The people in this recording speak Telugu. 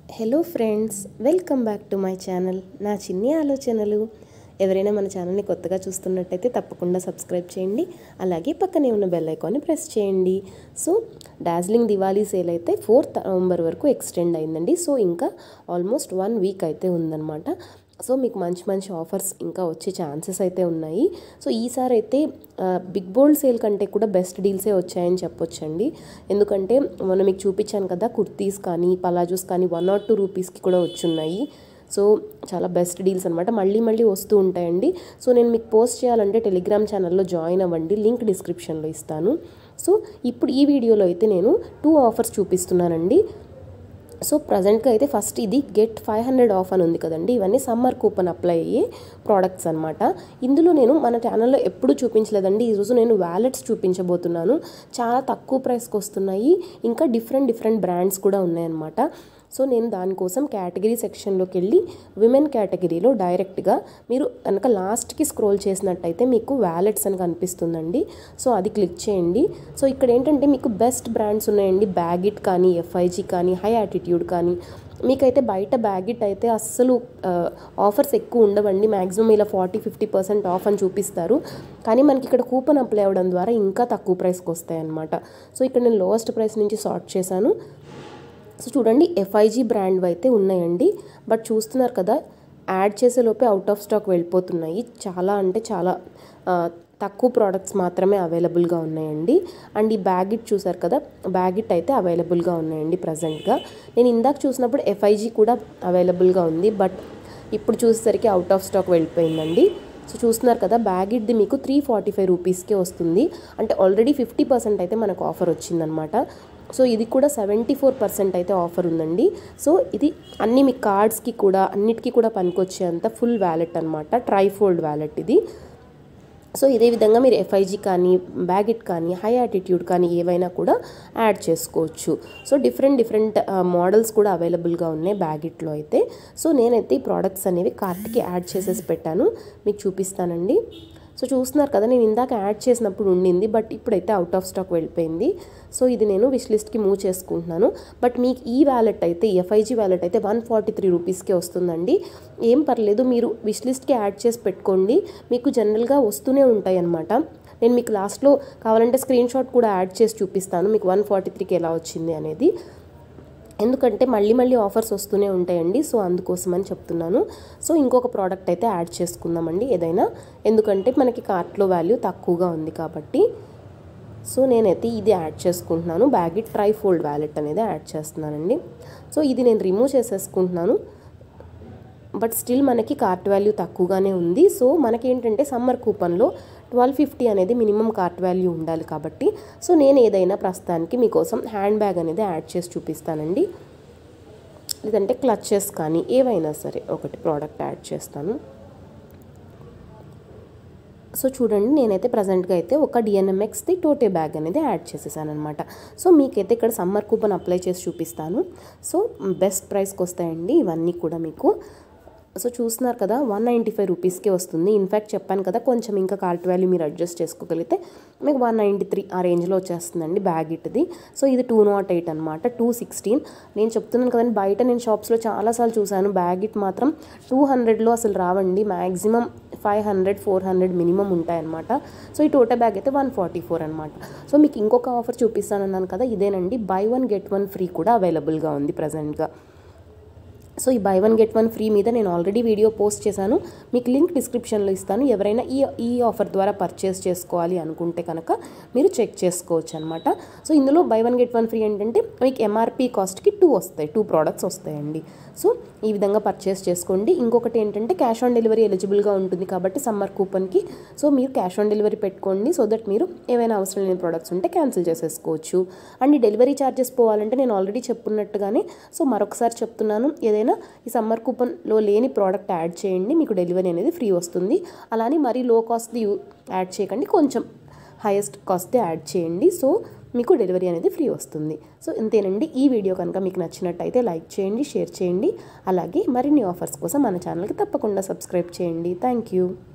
hello friends welcome back to my channel నా చిన్ని ఆలోచనలు ఎవరైనా మన ఛానల్ని కొత్తగా చూస్తున్నట్టయితే తప్పకుండా సబ్స్క్రైబ్ చేయండి అలాగే పక్కనే ఉన్న బెల్ ఐకాన్ని ప్రెస్ చేయండి సో డార్జిలింగ్ దివాళీ సేల్ అయితే ఫోర్త్ నవంబర్ వరకు ఎక్స్టెండ్ అయిందండి సో ఇంకా ఆల్మోస్ట్ వన్ వీక్ అయితే ఉందన్నమాట సో మీకు మంచి మంచి ఆఫర్స్ ఇంకా వచ్చే ఛాన్సెస్ అయితే ఉన్నాయి సో ఈసారి అయితే బిగ్ బోల్డ్ సేల్ కంటే కూడా బెస్ట్ డీల్సే వచ్చాయని చెప్పొచ్చండి ఎందుకంటే మొన్న మీకు చూపించాను కదా కుర్తీస్ కానీ పలాజోస్ కానీ వన్ నాట్ టూ రూపీస్కి కూడా వచ్చున్నాయి సో చాలా బెస్ట్ డీల్స్ అనమాట మళ్ళీ మళ్ళీ వస్తూ ఉంటాయండి సో నేను మీకు పోస్ట్ చేయాలంటే టెలిగ్రామ్ ఛానల్లో జాయిన్ అవ్వండి లింక్ డిస్క్రిప్షన్లో ఇస్తాను సో ఇప్పుడు ఈ వీడియోలో అయితే నేను టూ ఆఫర్స్ చూపిస్తున్నానండి సో ప్రజెంట్గా అయితే ఫస్ట్ ఇది గెట్ ఫైవ్ హండ్రెడ్ ఆఫ్ అని ఉంది కదండి ఇవన్నీ సమ్మర్ కూపన్ అప్లై అయ్యే ప్రోడక్ట్స్ అనమాట ఇందులో నేను మన ఛానల్లో ఎప్పుడు చూపించలేదండి ఈరోజు నేను వ్యాలెట్స్ చూపించబోతున్నాను చాలా తక్కువ ప్రైస్కి వస్తున్నాయి ఇంకా డిఫరెంట్ డిఫరెంట్ బ్రాండ్స్ కూడా ఉన్నాయన్నమాట సో నేను దానికోసం కేటగిరీ సెక్షన్లోకి వెళ్ళి విమెన్ కేటగిరీలో డైరెక్ట్గా మీరు కనుక లాస్ట్కి స్క్రోల్ చేసినట్టయితే మీకు వ్యాలెట్స్ అని కనిపిస్తుందండి సో అది క్లిక్ చేయండి సో ఇక్కడ ఏంటంటే మీకు బెస్ట్ బ్రాండ్స్ ఉన్నాయండి బ్యాగిట్ కానీ ఎఫ్ఐజీ కానీ హై యాటిట్యూడ్ కానీ మీకైతే బయట బ్యాగిట్ అయితే అస్సలు ఆఫర్స్ ఎక్కువ ఉండవండి మ్యాక్సిమం ఇలా ఫార్టీ ఫిఫ్టీ పర్సెంట్ ఆఫ్ అని చూపిస్తారు కానీ మనకి ఇక్కడ కూపన్ అప్లై అవ్వడం ద్వారా ఇంకా తక్కువ ప్రైస్కి వస్తాయి అనమాట సో ఇక్కడ నేను లోయెస్ట్ ప్రైస్ నుంచి సార్ట్ చేశాను సో చూడండి ఎఫ్ఐజీ బ్రాండ్ అయితే ఉన్నాయండి బట్ చూస్తున్నారు కదా యాడ్ చేసే లోపే అవుట్ ఆఫ్ స్టాక్ వెళ్ళిపోతున్నాయి చాలా అంటే చాలా తక్కువ ప్రోడక్ట్స్ మాత్రమే అవైలబుల్గా ఉన్నాయండి అండ్ ఈ బ్యాగిట్ చూసారు కదా బ్యాగిట్ అయితే అవైలబుల్గా ఉన్నాయండి ప్రజెంట్గా నేను ఇందాక చూసినప్పుడు ఎఫ్ఐజీ కూడా అవైలబుల్గా ఉంది బట్ ఇప్పుడు చూసేసరికి అవుట్ ఆఫ్ స్టాక్ వెళ్ళిపోయిందండి సో చూస్తున్నారు కదా బ్యాగిట్ది మీకు త్రీ ఫార్టీ ఫైవ్ రూపీస్కే వస్తుంది అంటే ఆల్రెడీ ఫిఫ్టీ పర్సెంట్ అయితే మనకు ఆఫర్ వచ్చిందనమాట సో ఇది కూడా సెవెంటీ ఫోర్ పర్సెంట్ అయితే ఆఫర్ ఉందండి సో ఇది అన్ని మీ కార్డ్స్కి కూడా అన్నిటికీ కూడా పనికొచ్చేంత ఫుల్ వ్యాలెట్ అనమాట ట్రైఫోల్డ్ వ్యాలెట్ ఇది సో ఇదే విధంగా మీరు ఎఫ్ఐజీ కానీ బ్యాగిట్ కానీ హై యాటిట్యూడ్ కానీ ఏవైనా కూడా యాడ్ చేసుకోవచ్చు సో డిఫరెంట్ డిఫరెంట్ మోడల్స్ కూడా అవైలబుల్గా ఉన్నాయి బ్యాగిట్లో అయితే సో నేనైతే ఈ ప్రోడక్ట్స్ అనేవి కార్ట్కి యాడ్ చేసేసి పెట్టాను మీకు చూపిస్తానండి సో చూస్తున్నారు కదా నేను ఇందాక యాడ్ చేసినప్పుడు ఉండింది బట్ ఇప్పుడైతే అవుట్ ఆఫ్ స్టాక్ వెళ్ళిపోయింది సో ఇది నేను విష్ లిస్ట్కి మూవ్ చేసుకుంటున్నాను బట్ మీకు ఈ వ్యాలెట్ అయితే ఎఫ్ఐజీ వ్యాలెట్ అయితే వన్ ఫార్టీ త్రీ రూపీస్కే వస్తుందండి ఏం పర్లేదు మీరు విష్ లిస్ట్కి యాడ్ చేసి పెట్టుకోండి మీకు జనరల్గా వస్తూనే ఉంటాయి అన్నమాట నేను మీకు లాస్ట్లో కావాలంటే స్క్రీన్ షాట్ కూడా యాడ్ చేసి చూపిస్తాను మీకు వన్ ఫార్టీ త్రీకి ఎలా వచ్చింది అనేది ఎందుకంటే మళ్ళీ మళ్ళీ ఆఫర్స్ వస్తూనే ఉంటాయండి సో అందుకోసమని చెప్తున్నాను సో ఇంకొక ప్రోడక్ట్ అయితే యాడ్ చేసుకుందామండి ఏదైనా ఎందుకంటే మనకి కార్ట్లో వాల్యూ తక్కువగా ఉంది కాబట్టి సో నేనైతే ఇది యాడ్ చేసుకుంటున్నాను బ్యాగ్ ట్రై ఫోల్డ్ వ్యాలెట్ అనేది యాడ్ చేస్తున్నానండి సో ఇది నేను రిమూవ్ చేసేసుకుంటున్నాను బట్ స్టిల్ మనకి కార్ట్ వాల్యూ తక్కువగానే ఉంది సో మనకేంటంటే సమ్మర్ కూపన్లో ట్వెల్వ్ ఫిఫ్టీ అనేది మినిమం కార్ట్ వాల్యూ ఉండాలి కాబట్టి సో నేను ఏదైనా ప్రస్తుతానికి మీకోసం హ్యాండ్ బ్యాగ్ అనేది యాడ్ చేసి చూపిస్తానండి లేదంటే క్లచెస్ కానీ ఏవైనా సరే ఒకటి ప్రోడక్ట్ యాడ్ చేస్తాను సో చూడండి నేనైతే ప్రజెంట్గా అయితే ఒక డిఎన్ఎంఎక్స్ది టోటే బ్యాగ్ అనేది యాడ్ చేసేసాను అనమాట సో మీకైతే ఇక్కడ సమ్మర్ కూపన్ అప్లై చేసి చూపిస్తాను సో బెస్ట్ ప్రైస్కి వస్తాయండి ఇవన్నీ కూడా మీకు సో చూస్తున్నారు కదా వన్ నైంటీ ఫైవ్ రూపీస్కే వస్తుంది ఇన్ఫ్యాక్ట్ చెప్పాను కదా కొంచెం ఇంకా కార్ట్ వాల్యూ మీరు అడ్జస్ట్ చేసుకోగలిగితే మీకు వన్ నైంటీ త్రీ ఆ రేంజ్లో వచ్చేస్తుందండి బ్యాగ్ ఇట్ది సో ఇది టూ నాట్ ఎయిట్ అనమాట టూ సిక్స్టీన్ నేను చెప్తున్నాను కదండి బయట నేను షాప్స్లో చాలాసార్లు చూశాను బ్యాగ్ ఇట్ మాత్రం టూ హండ్రెడ్లో అసలు రావండి maximum five hundred four hundred minimum ఉంటాయన్నమాట సో ఈ టోటల్ బ్యాగ్ అయితే వన్ ఫార్టీ ఫోర్ అనమాట సో మీకు ఇంకొక ఆఫర్ చూపిస్తానన్నాను కదా ఇదేనండి buy one get one free కూడా అవైలబుల్గా ఉంది ప్రజెంట్గా సో ఈ buy one get one free మీద నేను ఆల్రెడీ వీడియో పోస్ట్ చేశాను మీకు లింక్ డిస్క్రిప్షన్లో ఇస్తాను ఎవరైనా ఈ ఈ ఆఫర్ ద్వారా పర్చేస్ చేసుకోవాలి అనుకుంటే కనుక మీరు చెక్ చేసుకోవచ్చు అనమాట సో ఇందులో buy one get one free ఏంటంటే మీకు ఎంఆర్పి కాస్ట్కి టూ వస్తాయి టూ ప్రోడక్ట్స్ వస్తాయండి సో ఈ విధంగా పర్చేస్ చేసుకోండి ఇంకొకటి ఏంటంటే క్యాష్ ఆన్ డెలివరీ ఎలిజిబుల్గా ఉంటుంది కాబట్టి సమ్మర్ కూపన్కి సో మీరు క్యాష్ ఆన్ డెలివరీ పెట్టుకోండి సో దట్ మీరు ఏవైనా అవసరం లేని ప్రోడక్ట్స్ ఉంటే క్యాన్సిల్ చేసేసుకోవచ్చు అండ్ ఈ డెలివరీ ఛార్జెస్ పోవాలంటే నేను ఆల్రెడీ చెప్పున్నట్టుగానే సో మరొకసారి చెప్తున్నాను ఏదైనా ఈ సమ్మర్ కూపన్లో లేని ప్రోడక్ట్ యాడ్ చేయండి మీకు డెలివరీ అనేది ఫ్రీ వస్తుంది అలానే మరీ లో కాస్ట్ది యాడ్ చేయకండి కొంచెం హైయెస్ట్ కాస్ట్దే యాడ్ చేయండి సో మీకు డెలివరీ అనేది ఫ్రీ వస్తుంది సో ఇంతేనండి ఈ వీడియో కనుక మీకు నచ్చినట్టయితే లైక్ చేయండి షేర్ చేయండి అలాగే మరిన్ని ఆఫర్స్ కోసం మన ఛానల్కి తప్పకుండా సబ్స్క్రైబ్ చేయండి థ్యాంక్ యూ